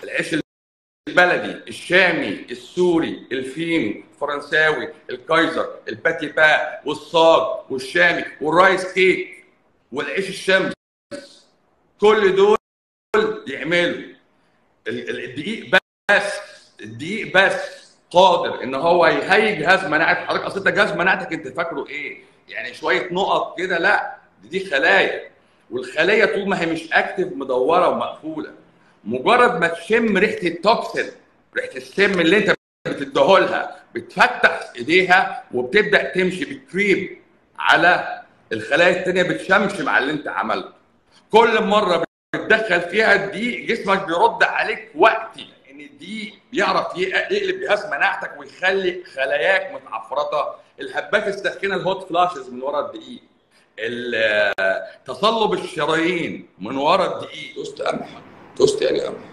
العيش البلدي الشامي السوري الفينو الفرنساوي الكايزر الباتي با والصاج والشامي والرايس كيك والعيش الشمس كل دول يعملوا ال- ال- الدقيق بس الدقيق بس قادر ان هو يهيج جهاز مناعه حضرتك اصل انت جهاز مناعتك انت فاكره ايه؟ يعني شويه نقط كده لا دي خلايا والخليه طول ما هي مش اكتف مدوره ومقفوله مجرد ما تشم ريحه التوكسين ريحه السم اللي انت بتديهولها بتفتح ايديها وبتبدا تمشي بتكريب على الخلايا التانيه بتشمشم على اللي انت عملته كل مره بتدخل فيها الدقيق جسمك بيرد عليك وقتي ان الدقيق بيعرف يقلب جهاز مناعتك ويخلي خلاياك متعفرطه الهبات الساخنه الهوت فلاشز من ورا الدقيق ال- تصلب الشرايين من ورا الدقيق دوست قمح دوست يعني قمح